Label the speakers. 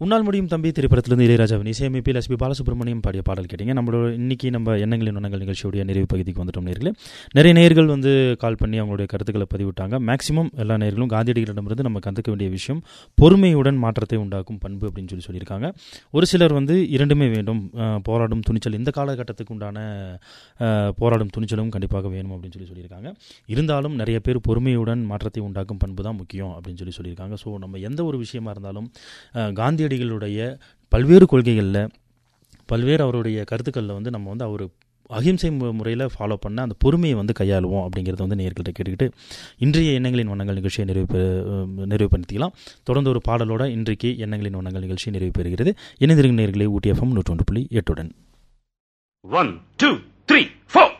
Speaker 1: உன்னால் முடியும் தம்பி திரைப்படத்திலிருந்து இளையராஜாவின் இசையமைப்பில் எஸ்பி பாலசுப்ரமணியம் பாடிய பாடல் கேட்டீங்க நம்மளோட இன்னைக்கு நம்ம எண்ணங்களின் உணங்கள் நிகழ்ச்சியுடைய நிறைவு பகுதிக்கு வந்துட்டோம் நேர்களே நிறைய நேர்கள் வந்து கால் பண்ணி அவங்களுடைய கருத்துக்களை பதிவிட்டாங்க மேக்ஸிமம் எல்லா நேர்களும் காந்தியடிகளிடமிருந்து நம்ம கற்றுக்க வேண்டிய விஷயம் பொறுமையுடன் மாற்றத்தை உண்டாக்கும் பண்பு அப்படின்னு சொல்லி சொல்லியிருக்காங்க ஒரு சிலர் வந்து இரண்டுமே வேண்டும் அஹ், போராடும் துணிச்சல் இந்த காலகட்டத்துக்கு உண்டான அஹ், போராடும் துணிச்சலும் கண்டிப்பாக வேணும் அப்படின்னு சொல்லி சொல்லியிருக்காங்க இருந்தாலும் நிறைய பேர் பொறுமையுடன் மாற்றத்தை உண்டாக்கும் பண்பு தான் முக்கியம் அப்படின்னு சொல்லி சொல்லியிருக்காங்க ஸோ நம்ம எந்த ஒரு விஷயமா இருந்தாலும் அஹ், காந்தியடிகளுடைய பல்வேறு கொள்கைகளில் பல்வேறு அவருடைய கருத்துக்களில் வந்து நம்ம வந்து அவர் அகிம்சை முறையில் ஃபாலோ பண்ண அந்த பொறுமையை வந்து கையாளுவோம் அப்படிங்கிறத வந்து நேர்கள்ட்ட கேட்டுக்கிட்டு இன்றைய எண்ணங்களின் வண்ணங்கள் நிகழ்ச்சியை நிறைவு பெ- நிறைவு படுத்திக்கலாம் தொடர்ந்து ஒரு பாடலோட இன்றைக்கு எண்ணங்களின் வண்ணங்கள் நிகழ்ச்சி நிறைவு பெறுகிறது இணைந்திருக்கும் நேர்களை ஊட்டி எஃப்எம் நூற்றொன்று புள்ளி எட்டுடன்
Speaker 2: One, two, three, four.